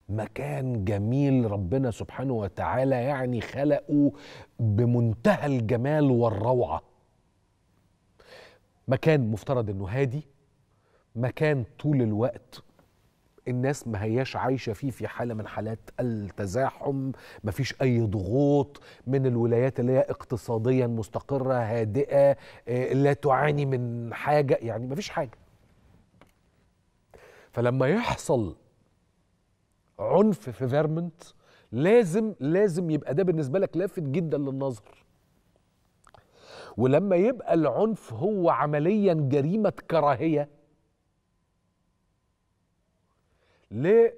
مكان جميل ربنا سبحانه وتعالى يعني خلقه بمنتهى الجمال والروعه مكان مفترض انه هادي مكان طول الوقت الناس ما هياش عايشه فيه في حاله من حالات التزاحم ما فيش اي ضغوط من الولايات اللي هي اقتصاديا مستقره هادئه آه، لا تعاني من حاجه يعني ما فيش حاجه فلما يحصل عنف في فيرمنت لازم لازم يبقى ده بالنسبه لك لافت جدا للنظر ولما يبقى العنف هو عمليا جريمه كراهيه لثلاث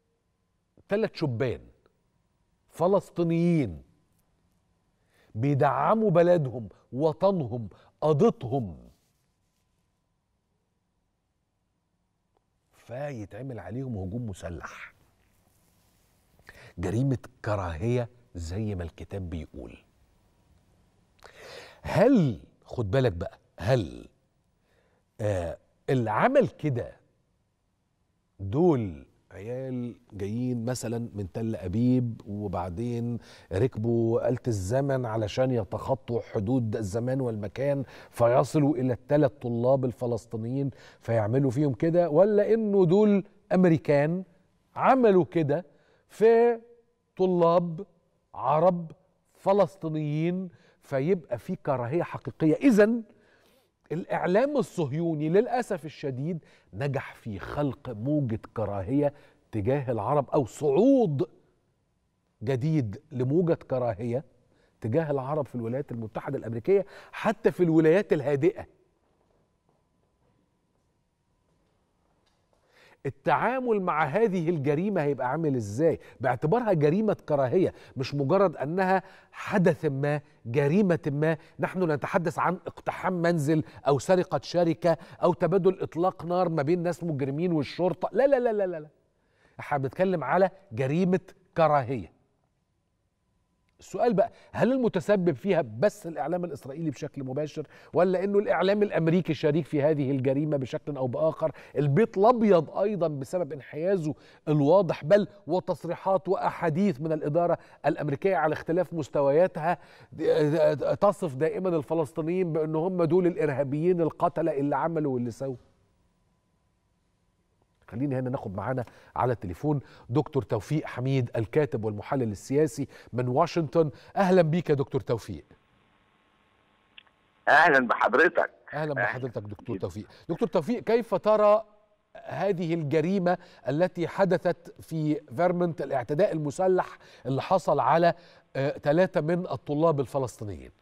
شبان فلسطينيين بيدعموا بلدهم وطنهم قضتهم فيتعمل عليهم هجوم مسلح جريمة كراهية زي ما الكتاب بيقول هل خد بالك بقى هل آه اللي عمل كده دول عيال جايين مثلا من تل أبيب وبعدين ركبوا آلة الزمن علشان يتخطوا حدود الزمان والمكان فيصلوا إلى الثلاث طلاب الفلسطينيين فيعملوا فيهم كده ولا إنه دول أمريكان عملوا كده في طلاب عرب فلسطينيين فيبقى في كراهية حقيقية إذن الإعلام الصهيوني للأسف الشديد نجح في خلق موجة كراهية تجاه العرب أو صعود جديد لموجة كراهية تجاه العرب في الولايات المتحدة الأمريكية حتى في الولايات الهادئة التعامل مع هذه الجريمة هيبقى عامل ازاي باعتبارها جريمة كراهية مش مجرد انها حدث ما جريمة ما نحن نتحدث عن اقتحام منزل او سرقة شركة او تبادل اطلاق نار ما بين ناس مجرمين والشرطة لا لا لا لا لا, لا. احنا بنتكلم على جريمة كراهية السؤال بقى هل المتسبب فيها بس الاعلام الاسرائيلي بشكل مباشر ولا انه الاعلام الامريكي شريك في هذه الجريمه بشكل او باخر البيت الابيض ايضا بسبب انحيازه الواضح بل وتصريحات واحاديث من الاداره الامريكيه على اختلاف مستوياتها تصف دائما الفلسطينيين بان هم دول الارهابيين القتله اللي عملوا واللي سووا خليني هنا ناخد معانا على التليفون دكتور توفيق حميد الكاتب والمحلل السياسي من واشنطن اهلا بيك يا دكتور توفيق اهلا بحضرتك اهلا بحضرتك دكتور توفيق دكتور توفيق كيف ترى هذه الجريمة التي حدثت في فيرمنت الاعتداء المسلح اللي حصل على ثلاثة من الطلاب الفلسطينيين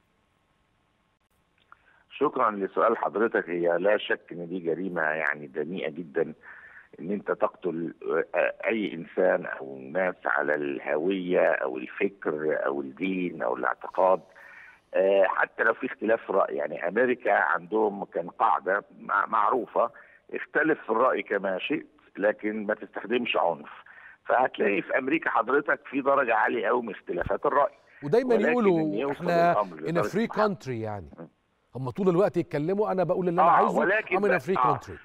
شكرا لسؤال حضرتك هي لا شك ان دي جريمة يعني دنيئة جدا ان انت تقتل اي انسان او ناس على الهويه او الفكر او الدين او الاعتقاد حتى لو في اختلاف راي يعني امريكا عندهم كان قاعده معروفه اختلف في الراي كما شئت لكن ما تستخدمش عنف فهتلاقي في امريكا حضرتك في درجه عاليه قوي من اختلافات الراي ودايما يقولوا احنا ان فري كونتري يعني هم طول الوقت يتكلموا انا بقول اللي انا آه عايزه ولكن ام فري كونتري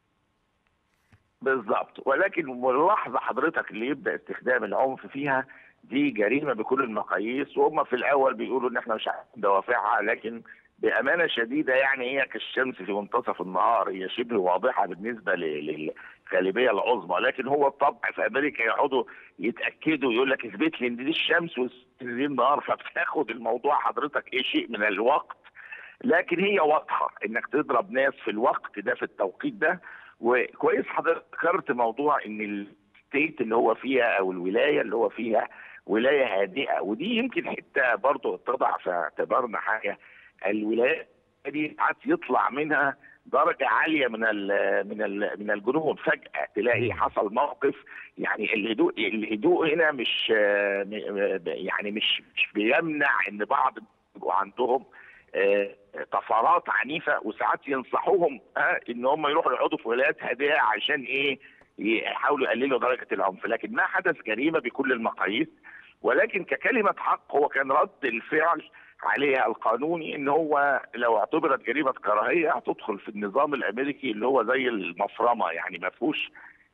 بالظبط ولكن ملاحظه حضرتك اللي يبدا استخدام العنف فيها دي جريمه بكل المقاييس وهم في الاول بيقولوا ان احنا مش عارفين دوافعها لكن بامانه شديده يعني هي كالشمس في منتصف النهار هي شبه واضحه بالنسبه للغالبيه العظمى لكن هو الطبع في امريكا يقعدوا يتاكدوا يقول لك اثبت لي ان دي الشمس ودي النهار فبتاخد الموضوع حضرتك ايه شيء من الوقت لكن هي واضحه انك تضرب ناس في الوقت ده في التوقيت ده وكويس حضرتك ذكرت موضوع ان الستيت اللي هو فيها او الولايه اللي هو فيها ولايه هادئه ودي يمكن حته برضه تضع في اعتبارنا حاجه الولايات دي ساعات يطلع منها درجه عاليه من ال من ال من الجنون فجاه تلاقي حصل موقف يعني الهدوء الهدوء هنا مش يعني مش مش بيمنع ان بعض يبقوا عندهم طفرات عنيفه وساعات ينصحوهم آه ان هم يروحوا يقعدوا في ولايات هادئه عشان ايه يحاولوا يقللوا درجه العنف لكن ما حدث جريمه بكل المقاييس ولكن ككلمه حق هو كان رد الفعل عليها القانوني ان هو لو اعتبرت جريمه كراهيه هتدخل في النظام الامريكي اللي هو زي المفرمه يعني ما فيهوش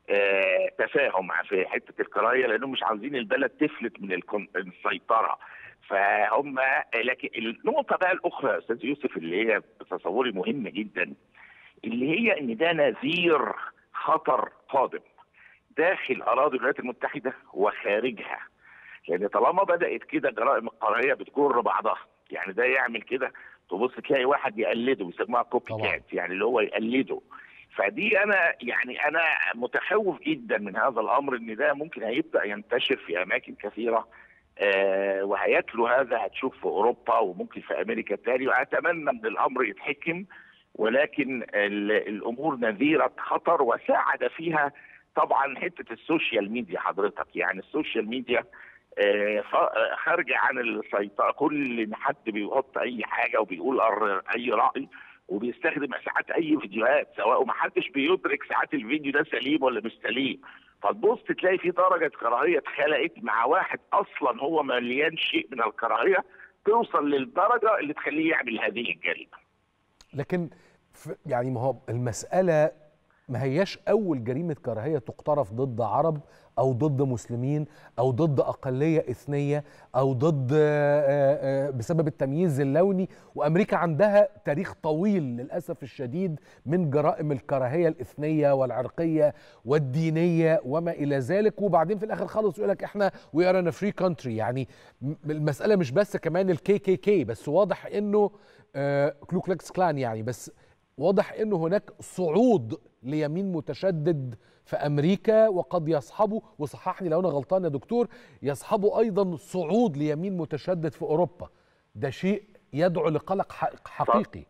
آه تفاهم في حته الكراهيه لانهم مش عاوزين البلد تفلت من السيطره فهم لكن النقطه بقى الاخرى يا استاذ يوسف اللي هي تصوري مهمه جدا اللي هي ان ده نذير خطر قادم داخل اراضي الولايات المتحده وخارجها لان طالما بدات كده جرائم الكراهيه بتجر بعضها يعني ده يعمل كده تبص تلاقي واحد يقلده بيسموها كوبي كات يعني اللي هو يقلده فدي انا يعني انا متخوف جدا من هذا الامر ان ده ممكن هيبدا ينتشر في اماكن كثيره آه وهياكلوا هذا هتشوف في اوروبا وممكن في امريكا التالي واتمنى ان الامر يتحكم ولكن الامور نذيره خطر وساعد فيها طبعا حته السوشيال ميديا حضرتك يعني السوشيال ميديا خارجه عن السيطره كل حد بيحط اي حاجه وبيقول اي راي وبيستخدم ساعات اي فيديوهات سواء ما حدش بيدرك ساعات الفيديو ده سليم ولا مش سليم فتبص تلاقي في درجه كراهيه اتخلقت مع واحد اصلا هو مليان شيء من الكراهيه توصل للدرجه اللي تخليه يعمل هذه الجريمه. لكن يعني ما هو المساله ما هياش اول جريمه كراهيه تقترف ضد عرب او ضد مسلمين او ضد اقليه اثنيه او ضد بسبب التمييز اللوني وامريكا عندها تاريخ طويل للاسف الشديد من جرائم الكراهيه الاثنيه والعرقيه والدينيه وما الى ذلك وبعدين في الاخر خالص يقول لك احنا وي ار ان فري كونتري يعني المساله مش بس كمان الكي كي كي بس واضح انه كلو كليكس كلان يعني بس واضح انه هناك صعود ليمين متشدد في امريكا وقد يصحبه وصححني لو انا غلطان يا دكتور يصحبه ايضا صعود ليمين متشدد في اوروبا ده شيء يدعو لقلق حقيقي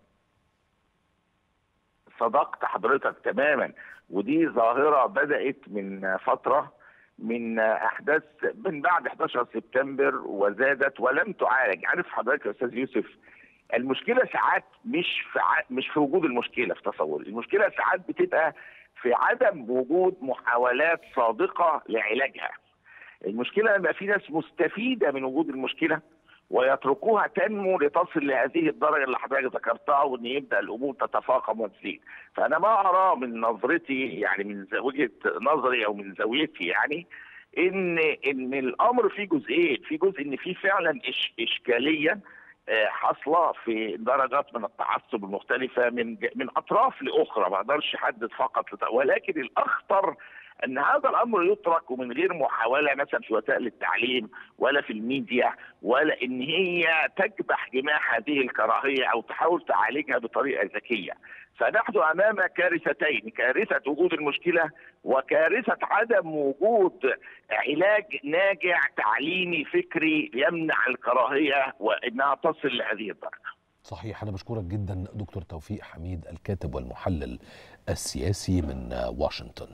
صدقت حضرتك تماما ودي ظاهره بدات من فتره من احداث من بعد 11 سبتمبر وزادت ولم تعالج عارف حضرتك يا استاذ يوسف المشكله ساعات مش في ع... مش في وجود المشكله في تصوري المشكله ساعات بتبقى في عدم وجود محاولات صادقه لعلاجها المشكله لما في ناس مستفيده من وجود المشكله ويتركوها تنمو لتصل لهذه الدرجه اللي حضرتك ذكرتها وان يبدا الامور تتفاقم وتزيد فانا ما ارى من نظرتي يعني من وجهه نظري او من زاويتي يعني ان ان الامر فيه جزئين في جزء ان في فعلا إش اشكاليه حاصله في درجات من التعصب المختلفه من من اطراف لاخرى ما اقدرش احدد فقط ولكن الاخطر ان هذا الامر يترك ومن غير محاوله مثلا في وسائل التعليم ولا في الميديا ولا ان هي تكبح جماح هذه الكراهيه او تحاول تعالجها بطريقه ذكيه. فنحن امام كارثتين، كارثه وجود المشكله وكارثه عدم وجود علاج ناجع تعليمي فكري يمنع الكراهيه وانها تصل لهذه الدرجه. صحيح أنا بشكرك جدا دكتور توفيق حميد الكاتب والمحلل السياسي من واشنطن